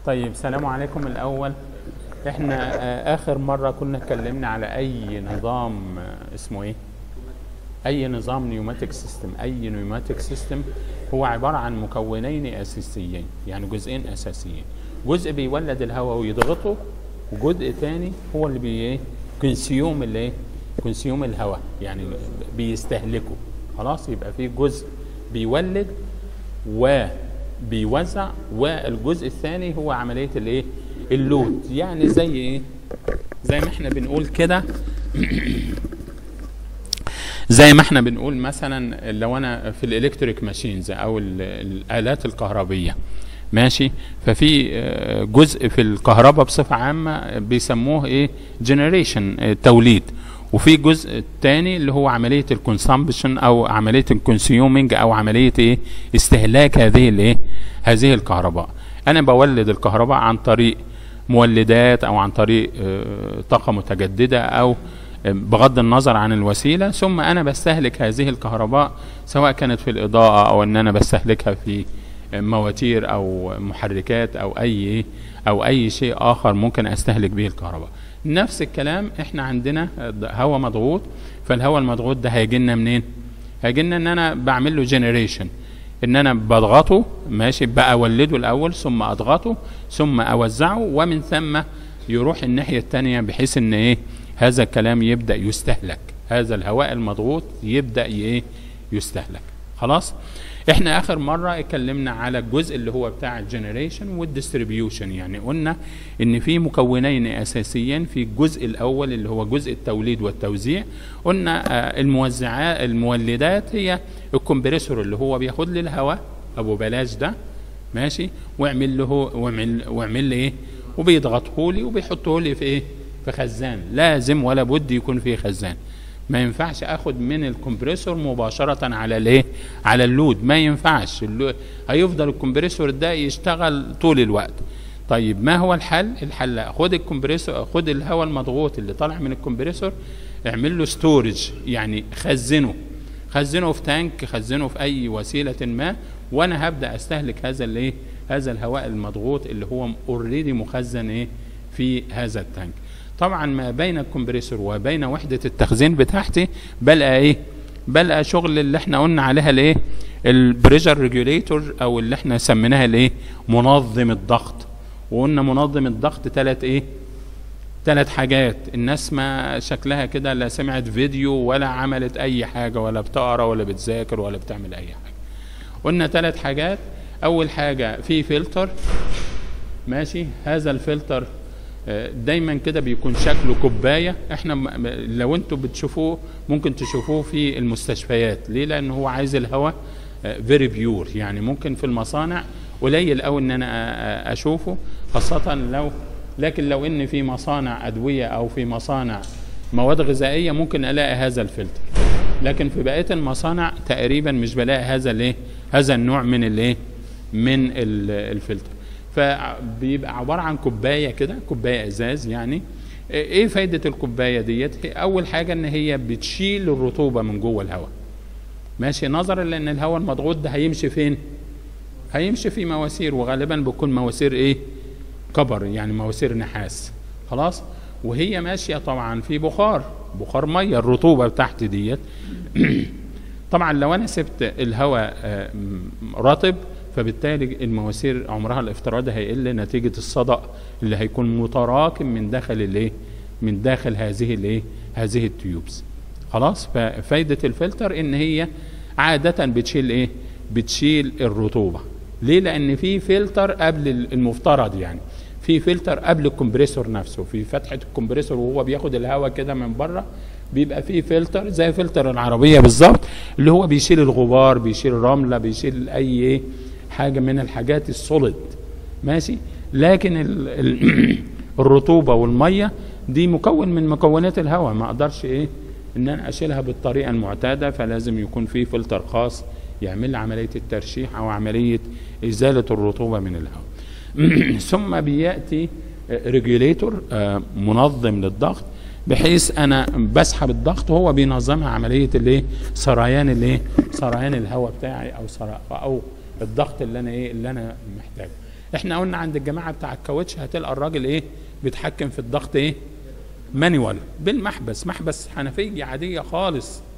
طيب سلام عليكم الأول احنا آه، آخر مرة كنا اتكلمنا على أي نظام آه، اسمه ايه؟ أي نظام نيوماتيك سيستم أي نيوماتيك سيستم هو عبارة عن مكونين أساسيين يعني جزئين أساسيين جزء بيولد الهواء ويضغطه وجزء تاني هو اللي بي ايه؟ كونسيوم اللي ايه؟ كونسيوم الهواء يعني بيستهلكه خلاص يبقى في جزء بيولد وبيوزع والجزء الثاني هو عملية الايه؟ اللود يعني زي ايه؟ زي ما احنا بنقول كده زي ما احنا بنقول مثلا لو انا في الالكتريك ماشينز او ال- الالات الكهربيه ماشي ففي آه، جزء في الكهرباء بصفه عامه بيسموه ايه جنريشن توليد وفي جزء تاني اللي هو عمليه الكونسامبشن او عمليه الكونسيومينج او عمليه ايه استهلاك هذه الايه هذه الكهرباء انا بولد الكهرباء عن طريق مولدات او عن طريق آه، طاقه متجدده او بغض النظر عن الوسيله ثم انا بستهلك هذه الكهرباء سواء كانت في الاضاءه او ان انا بستهلكها في مواتير او محركات او اي او اي شيء اخر ممكن استهلك به الكهرباء نفس الكلام احنا عندنا هواء مضغوط فالهواء المضغوط ده هيجي لنا منين هيجي لنا ان انا بعمل له جنريشن ان انا بضغطه ماشي بولده الاول ثم اضغطه ثم اوزعه ومن ثم يروح الناحيه الثانيه بحيث ان ايه هذا الكلام يبدا يستهلك هذا الهواء المضغوط يبدا ايه يستهلك خلاص احنا اخر مره اتكلمنا على الجزء اللي هو بتاع الجنريشن والديستريبيوشن يعني قلنا ان في مكونين اساسيين في الجزء الاول اللي هو جزء التوليد والتوزيع قلنا آه، الموزعات المولدات هي الكمبريسور اللي هو بياخد لي الهواء ابو بلاش ده ماشي واعمل له واعمل واعمل لي ايه وبيضغطه لي وبيحطه لي في ايه في خزان لازم ولا بد يكون في خزان ما ينفعش اخد من الكمبريسور مباشره على الايه على اللود ما ينفعش اللو... هيفضل الكمبريسور ده يشتغل طول الوقت طيب ما هو الحل الحل لا، خد الكمبريسور خد الهواء المضغوط اللي طالع من الكمبريسور اعمل له ستورج يعني خزنه خزنه في تانك خزنه في اي وسيله ما وانا هبدا استهلك هذا الايه هذا الهواء المضغوط اللي هو اوريدي مخزن ايه في هذا التانك طبعا ما بين الكمبريسور وبين وحده التخزين بتاعتي بلقى ايه بلقى شغل اللي احنا قلنا عليها الايه البريشر ريجوليتور او اللي احنا سميناها الايه منظم الضغط وقلنا منظم الضغط ثلاث ايه ثلاث حاجات الناس ما شكلها كده لا سمعت فيديو ولا عملت اي حاجه ولا بتقرا ولا بتذاكر ولا بتعمل اي حاجه قلنا ثلاث حاجات اول حاجه في فلتر ماشي هذا الفلتر آه، دايما كده بيكون شكله كوبايه احنا م- م- لو انتوا بتشوفوه ممكن تشوفوه في المستشفيات ليه لان هو عايز الهواء فيري بيور يعني ممكن في المصانع قليل قوي ان انا أ- أ- اشوفه خاصه لو لكن لو ان في مصانع ادويه او في مصانع مواد غذائيه ممكن الاقي هذا الفلتر لكن في بقيه المصانع تقريبا مش بلاقي هذا الايه هذا النوع من الايه من ال- الفلتر فبيبقى عباره عن كوبايه كده كوبايه ازاز يعني ايه فايده الكوبايه ديت هي اول حاجه ان هي بتشيل الرطوبه من جوه الهواء ماشي نظرا لان الهواء المضغوط ده هيمشي فين هيمشي في مواسير وغالبا بتكون مواسير ايه كبر يعني مواسير نحاس خلاص وهي ماشيه طبعا في بخار بخار ميه الرطوبه بتاعتي ديت طبعا لو انا سبت الهواء آه، م- رطب فبالتالي المواسير عمرها الافتراضي هيقل نتيجه الصدأ اللي هيكون متراكم من داخل الايه من داخل هذه الايه هذه التيوبس خلاص ففايده الفلتر ان هي عاده بتشيل ايه بتشيل الرطوبه ليه لان في فلتر قبل المفترض يعني في فلتر قبل الكمبريسور نفسه في فتحه الكمبريسور وهو بياخد الهواء كده من بره بيبقى فيه فلتر زي فلتر العربيه بالظبط اللي هو بيشيل الغبار بيشيل رمله بيشيل اي إيه حاجه من الحاجات السوليد ماشي لكن ال ال الرطوبه والميه دي مكون من مكونات الهواء ما اقدرش ايه ان انا اشيلها بالطريقه المعتاده فلازم يكون في فلتر خاص يعمل لي عمليه الترشيح او عمليه ازاله الرطوبه من الهواء ثم بياتي ريجوليتور منظم للضغط بحيث انا بسحب الضغط وهو بينظمها عمليه الايه سريان الايه سريان الهواء بتاعي او سرا او الضغط اللي انا ايه اللي انا محتاجه احنا قلنا عند الجماعه بتاع الكاوتش هتلقى الراجل ايه بيتحكم في الضغط ايه مانيوال بالمحبس محبس حنفيه عاديه خالص